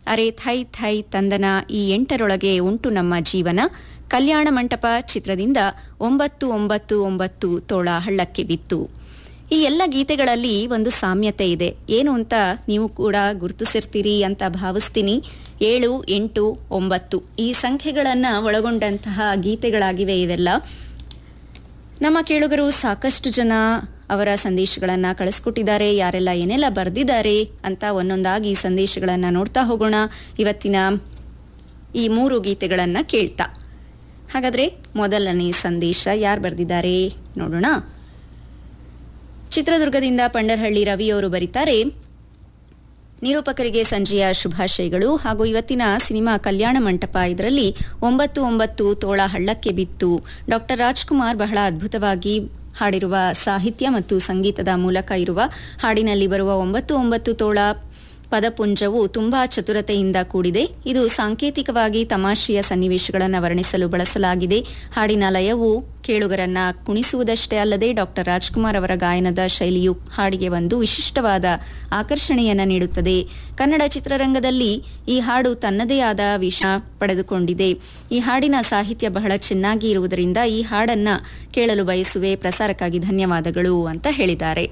ಅರೆ Thi Thi ತಂದನ ಈ ಎಂಟರೊಳಗೆ ಉಂಟು ನಮ್ಮ ಜೀವನ ಕಲ್ಯಾಣ ಮಂಟಪ ಚಿತ್ರದಿಂದ ಒಂಬತ್ತು ಒಂಬತ್ತು ಒಂಬತ್ತು ತೋಳ ಹಳ್ಳಕ್ಕೆ ಬಿತ್ತು ಈ ಎಲ್ಲ ಗೀತೆಗಳಲ್ಲಿ ಒಂದು ಸಾಮ್ಯತೆ ಇದೆ ಏನು ಅಂತ ನೀವು ಕೂಡ ಗುರುತಿಸಿರ್ತೀರಿ ಅಂತ ಭಾವಿಸ್ತೀನಿ ಏಳು ಎಂಟು ಒಂಬತ್ತು ಈ ಸಂಖ್ಯೆಗಳನ್ನು ಒಳಗೊಂಡಂತಹ ಗೀತೆಗಳಾಗಿವೆ ಇವೆಲ್ಲ ನಮ್ಮ ಕೇಳುಗರು ಸಾಕಷ್ಟು ಜನ ಅವರ ಸಂದೇಶಗಳನ್ನ ಕಳಿಸ್ಕೊಟ್ಟಿದ್ದಾರೆ ಯಾರೆಲ್ಲ ಏನೆಲ್ಲ ಬರೆದಿದ್ದಾರೆ ಅಂತ ಒಂದೊಂದಾಗಿ ಸಂದೇಶಗಳನ್ನ ನೋಡ್ತಾ ಹೋಗೋಣ ಇವತ್ತಿನ ಈ ಮೂರು ಗೀತೆಗಳನ್ನ ಕೇಳ್ತಾ ಹಾಗಾದ್ರೆ ಮೊದಲನೇ ಸಂದೇಶ ಯಾರು ಬರೆದಿದ್ದಾರೆ ನೋಡೋಣ ಚಿತ್ರದುರ್ಗದಿಂದ ಪಂಡರಹಳ್ಳಿ ರವಿಯವರು ಬರೀತಾರೆ ನಿರೂಪಕರಿಗೆ ಸಂಜೆಯ ಶುಭಾಶಯಗಳು ಹಾಗೂ ಇವತ್ತಿನ ಸಿನಿಮಾ ಕಲ್ಯಾಣ ಮಂಟಪ ಇದರಲ್ಲಿ ಒಂಬತ್ತು ಒಂಬತ್ತು ತೋಳ ಹಳ್ಳಕ್ಕೆ ಬಿತ್ತು ಡಾಕ್ಟರ್ ರಾಜ್ಕುಮಾರ್ ಬಹಳ ಅದ್ಭುತವಾಗಿ ಹಾಡಿರುವ ಸಾಹಿತ್ಯ ಮತ್ತು ಸಂಗೀತದ ಮೂಲಕ ಇರುವ ಹಾಡಿನಲ್ಲಿ ಬರುವ ಒಂಬತ್ತು ಒಂಬತ್ತು ತೋಳ ಪದಪುಂಜವು ತುಂಬಾ ಚತುರತೆಯಿಂದ ಕೂಡಿದೆ ಇದು ಸಾಂಕೇತಿಕವಾಗಿ ತಮಾಷೆಯ ಸನ್ನಿವೇಶಗಳನ್ನು ವರ್ಣಿಸಲು ಬಳಸಲಾಗಿದೆ ಹಾಡಿನ ಲಯವು ಕೇಳುಗರನ್ನ ಕುಣಿಸುವುದಷ್ಟೇ ಅಲ್ಲದೆ ಡಾಕ್ಟರ್ ರಾಜ್ಕುಮಾರ್ ಅವರ ಗಾಯನದ ಶೈಲಿಯು ಹಾಡಿಗೆ ಒಂದು ವಿಶಿಷ್ಟವಾದ ಆಕರ್ಷಣೆಯನ್ನ ನೀಡುತ್ತದೆ ಕನ್ನಡ ಚಿತ್ರರಂಗದಲ್ಲಿ ಈ ಹಾಡು ತನ್ನದೇ ಆದ ವಿಷ ಪಡೆದುಕೊಂಡಿದೆ ಈ ಹಾಡಿನ ಸಾಹಿತ್ಯ ಬಹಳ ಚೆನ್ನಾಗಿ ಇರುವುದರಿಂದ ಈ ಹಾಡನ್ನ ಕೇಳಲು ಬಯಸುವೆ ಪ್ರಸಾರಕ್ಕಾಗಿ ಧನ್ಯವಾದಗಳು ಅಂತ ಹೇಳಿದ್ದಾರೆ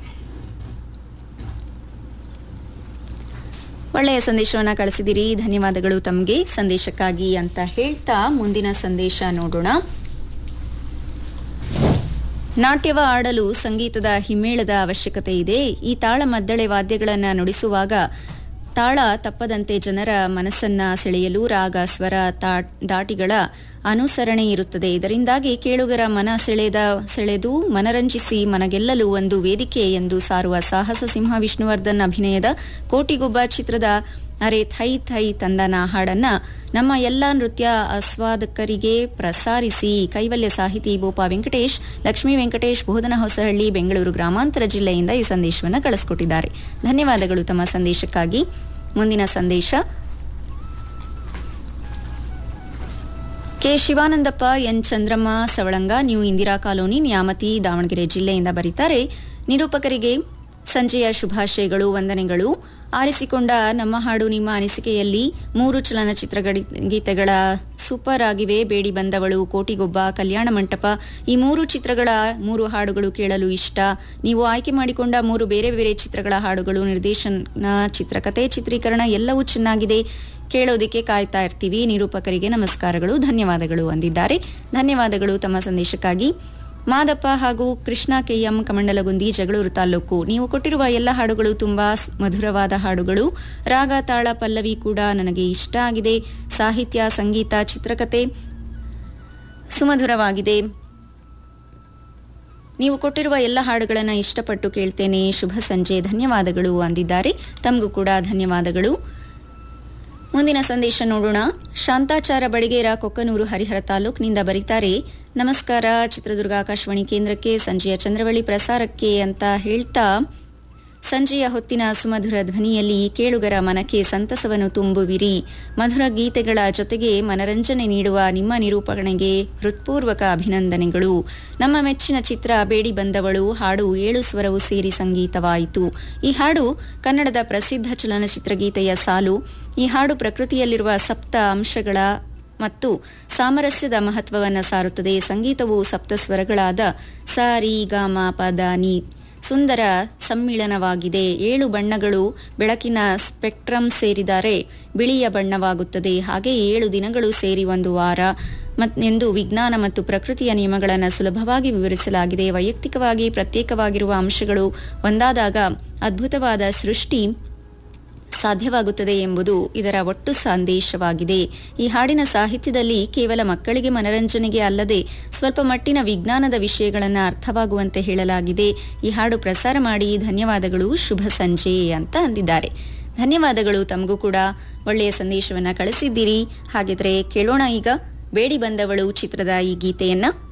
ಒಳ್ಳೆಯ ಸಂದೇಶವನ್ನ ಕಳಿಸಿದಿರಿ ಧನ್ಯವಾದಗಳು ತಮಗೆ ಸಂದೇಶಕ್ಕಾಗಿ ಅಂತ ಹೇಳ್ತಾ ಮುಂದಿನ ಸಂದೇಶ ನೋಡೋಣ ನಾಟ್ಯವ ಆಡಲು ಸಂಗೀತದ ಹಿಮ್ಮೇಳದ ಅವಶ್ಯಕತೆ ಇದೆ ಈ ತಾಳ ಮದ್ದಳೆ ವಾದ್ಯಗಳನ್ನು ನುಡಿಸುವಾಗ ತಾಳ ತಪ್ಪದಂತೆ ಜನರ ಮನಸ್ಸನ್ನ ಸೆಳೆಯಲು ರಾಗ ಸ್ವರ ದಾಟಿಗಳ ಅನುಸರಣೆ ಇರುತ್ತದೆ ಇದರಿಂದಾಗಿ ಕೇಳುಗರ ಮನ ಸೆಳೆದ ಸೆಳೆದು ಮನರಂಜಿಸಿ ಮನಗೆಲ್ಲಲು ಒಂದು ವೇದಿಕೆ ಎಂದು ಸಾರುವ ಸಾಹಸ ಸಿಂಹ ವಿಷ್ಣುವರ್ಧನ್ ಅಭಿನಯದ ಕೋಟಿಗೊಬ್ಬ ಚಿತ್ರದ ಅರೆ ಥೈ ಥೈ ತಂದನ ಹಾಡನ್ನ ನಮ್ಮ ಎಲ್ಲ ನೃತ್ಯ ಆಸ್ವಾದಕರಿಗೆ ಪ್ರಸಾರಿಸಿ ಕೈವಲ್ಯ ಸಾಹಿತಿ ಬೋಪ ವೆಂಕಟೇಶ್ ಲಕ್ಷ್ಮೀ ವೆಂಕಟೇಶ್ ಬೋಧನ ಹೊಸಹಳ್ಳಿ ಬೆಂಗಳೂರು ಗ್ರಾಮಾಂತರ ಜಿಲ್ಲೆಯಿಂದ ಈ ಸಂದೇಶವನ್ನು ಕಳಿಸ್ಕೊಟ್ಟಿದ್ದಾರೆ ಧನ್ಯವಾದಗಳು ತಮ್ಮ ಸಂದೇಶಕ್ಕಾಗಿ ಮುಂದಿನ ಸಂದೇಶ K Shivanandappa N Chandramma Savalanga new Indira colony Nyamathi Davanagere ಜಿಲ್ಲೆಯಿಂದ ಬರೀತಾರೆ ನಿರೂಪಕರಿಗೆ ಸಂಜೆಯ ಶುಭಾಶಯಗಳು ವಂದನೆಗಳು ಆರಿಸಿಕೊಂಡ ನಮ್ಮ ಹಾಡು ನಿಮ್ಮ ಅನಿಸಿಕೆಯಲ್ಲಿ ಮೂರು ಚಲನಚಿತ್ರ ಗೀತೆಗಳ ಸೂಪರ್ ಆಗಿವೆ ಬೇಡಿ ಬಂದವಳು ಕೋಟಿಗೊಬ್ಬ ಕಲ್ಯಾಣ ಮಂಟಪ ಈ ಮೂರು ಚಿತ್ರಗಳ ಮೂರು ಹಾಡುಗಳು ಕೇಳಲು ಇಷ್ಟ ನೀವು ಆಯ್ಕೆ ಮಾಡಿಕೊಂಡ ಮೂರು ಬೇರೆ ಬೇರೆ ಚಿತ್ರಗಳ ಹಾಡುಗಳು ನಿರ್ದೇಶನ ಚಿತ್ರಕಥೆ ಚಿತ್ರೀಕರಣ ಎಲ್ಲವೂ ಚೆನ್ನಾಗಿದೆ ಕೇಳೋದಕ್ಕೆ ಕಾಯ್ತಾ ಇರ್ತೀವಿ ನಿರೂಪಕರಿಗೆ ನಮಸ್ಕಾರಗಳು ಧನ್ಯವಾದಗಳು ಅಂದಿದ್ದಾರೆ ಧನ್ಯವಾದಗಳು ತಮ್ಮ ಸಂದೇಶಕ್ಕಾಗಿ ಮಾದಪ್ಪ ಹಾಗೂ ಕೃಷ್ಣ ಕೆಎಂ ಕಮಂಡಲಗುಂದಿ ಜಗಳೂರು ತಾಲೂಕು ನೀವು ಕೊಟ್ಟಿರುವ ಎಲ್ಲ ಹಾಡುಗಳು ತುಂಬಾ ಮಧುರವಾದ ಹಾಡುಗಳು ರಾಗ ತಾಳ ಪಲ್ಲವಿ ಕೂಡ ನನಗೆ ಇಷ್ಟ ಆಗಿದೆ ಸಾಹಿತ್ಯ ಸಂಗೀತ ಚಿತ್ರಕಥೆ ಸುಮಧುರವಾಗಿದೆ ನೀವು ಕೊಟ್ಟಿರುವ ಎಲ್ಲ ಹಾಡುಗಳನ್ನು ಇಷ್ಟಪಟ್ಟು ಕೇಳ್ತೇನೆ ಶುಭ ಸಂಜೆ ಧನ್ಯವಾದಗಳು ಅಂದಿದ್ದಾರೆ ತಮಗೂ ಕೂಡ ಧನ್ಯವಾದಗಳು ಮುಂದಿನ ಸಂದೇಶ ನೋಡೋಣ ಶಾಂತಾಚಾರ ಬಡಿಗೇರ ಕೊಕ್ಕನೂರು ಹರಿಹರ ತಾಲೂಕಿನಿಂದ ಬರೀತಾರೆ ನಮಸ್ಕಾರ ಚಿತ್ರದುರ್ಗ ಆಕಾಶವಾಣಿ ಕೇಂದ್ರಕ್ಕೆ ಸಂಜೆಯ ಚಂದ್ರವಳ್ಳಿ ಪ್ರಸಾರಕ್ಕೆ ಅಂತ ಹೇಳ್ತಾ ಸಂಜೆಯ ಹೊತ್ತಿನ ಸುಮಧುರ ಧ್ವನಿಯಲ್ಲಿ ಕೇಳುಗರ ಮನಕ್ಕೆ ಸಂತಸವನ್ನು ತುಂಬುವಿರಿ ಮಧುರ ಗೀತೆಗಳ ಜೊತೆಗೆ ಮನರಂಜನೆ ನೀಡುವ ನಿಮ್ಮ ನಿರೂಪಣೆಗೆ ಹೃತ್ಪೂರ್ವಕ ಅಭಿನಂದನೆಗಳು ನಮ್ಮ ಮೆಚ್ಚಿನ ಚಿತ್ರ ಬೇಡಿ ಬಂದವಳು ಹಾಡು ಏಳು ಸ್ವರವು ಸೇರಿ ಸಂಗೀತವಾಯಿತು ಈ ಹಾಡು ಕನ್ನಡದ ಪ್ರಸಿದ್ಧ ಚಲನಚಿತ್ರ ಗೀತೆಯ ಸಾಲು ಈ ಹಾಡು ಪ್ರಕೃತಿಯಲ್ಲಿರುವ ಸಪ್ತ ಅಂಶಗಳ ಮತ್ತು ಸಾಮರಸ್ಯದ ಮಹತ್ವವನ್ನು ಸಾರುತ್ತದೆ ಸಂಗೀತವು ಸಪ್ತ ಸ್ವರಗಳಾದ ಸ ರಿ ಗ ಮ ಪದ ನಿ ಸುಂದರ ಸಮ್ಮಿಳನವಾಗಿದೆ ಏಳು ಬಣ್ಣಗಳು ಬೆಳಕಿನ ಸ್ಪೆಕ್ಟ್ರಮ್ ಸೇರಿದರೆ ಬಿಳಿಯ ಬಣ್ಣವಾಗುತ್ತದೆ ಹಾಗೆ ಏಳು ದಿನಗಳು ಸೇರಿ ಒಂದು ವಾರ ಎಂದು ವಿಜ್ಞಾನ ಮತ್ತು ಪ್ರಕೃತಿಯ ನಿಯಮಗಳನ್ನು ಸುಲಭವಾಗಿ ವಿವರಿಸಲಾಗಿದೆ ವೈಯಕ್ತಿಕವಾಗಿ ಪ್ರತ್ಯೇಕವಾಗಿರುವ ಅಂಶಗಳು ಒಂದಾದಾಗ ಅದ್ಭುತವಾದ ಸೃಷ್ಟಿ ಸಾಧ್ಯವಾಗುತ್ತದೆ ಎಂಬುದು ಇದರ ಒಟ್ಟು ಸಂದೇಶವಾಗಿದೆ ಈ ಹಾಡಿನ ಸಾಹಿತ್ಯದಲ್ಲಿ ಕೇವಲ ಮಕ್ಕಳಿಗೆ ಮನರಂಜನೆಗೆ ಅಲ್ಲದೆ ಸ್ವಲ್ಪ ಮಟ್ಟಿನ ವಿಜ್ಞಾನದ ವಿಷಯಗಳನ್ನು ಅರ್ಥವಾಗುವಂತೆ ಹೇಳಲಾಗಿದೆ ಈ ಹಾಡು ಪ್ರಸಾರ ಮಾಡಿ ಧನ್ಯವಾದಗಳು ಶುಭ ಸಂಜೆ ಅಂತ ಅಂದಿದ್ದಾರೆ ಧನ್ಯವಾದಗಳು ತಮಗೂ ಕೂಡ ಒಳ್ಳೆಯ ಸಂದೇಶವನ್ನ ಕಳಿಸಿದ್ದೀರಿ ಹಾಗಿದ್ರೆ ಕೇಳೋಣ ಈಗ ಬೇಡಿ ಬಂದವಳು ಚಿತ್ರದ ಈ ಗೀತೆಯನ್ನ